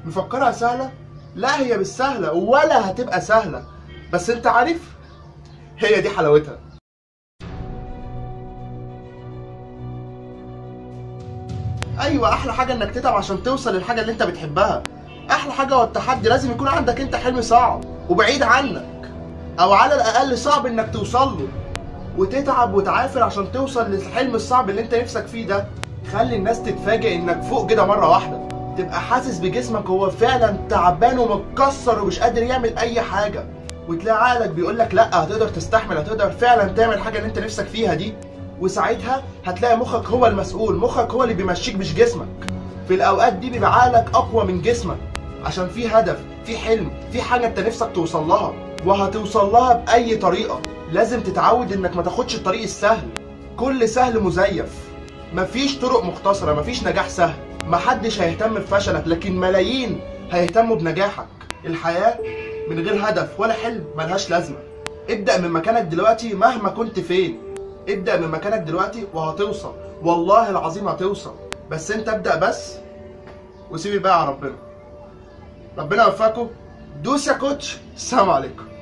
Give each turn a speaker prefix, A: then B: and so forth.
A: مفكرها سهله لا هي مش سهله ولا هتبقى سهله بس انت عارف هي دي حلاوتها ايوه احلى حاجه انك تتعب عشان توصل للحاجه اللي انت بتحبها احلى حاجه هو التحدي لازم يكون عندك انت حلم صعب وبعيد عنك او على الاقل صعب انك توصل له وتتعب وتعافر عشان توصل للحلم الصعب اللي انت نفسك فيه ده خلي الناس تتفاجئ انك فوق كده مره واحده تبقى حاسس بجسمك هو فعلا تعبان ومتكسر ومش قادر يعمل اي حاجه وتلاقي عقلك بيقول لك لا هتقدر تستحمل هتقدر فعلا تعمل الحاجه اللي انت نفسك فيها دي وساعتها هتلاقي مخك هو المسؤول مخك هو اللي بيمشيك مش جسمك في الاوقات دي بيبقى عقلك اقوى من جسمك عشان في هدف في حلم في حاجه انت نفسك توصل لها وهتوصل لها باي طريقه لازم تتعود انك ما تاخدش الطريق السهل كل سهل مزيف مفيش طرق مختصره مفيش نجاح سهل محدش هيهتم بفشلك لكن ملايين هيهتموا بنجاحك الحياه من غير هدف ولا حلم ملهاش لازمه ابدا من مكانك دلوقتي مهما كنت فين ابدا من مكانك دلوقتي وهتوصل والله العظيم هتوصل بس انت ابدا بس وسيب الباقي على ربنا ربنا يوفقكم دوس يا كوتش السلام عليكم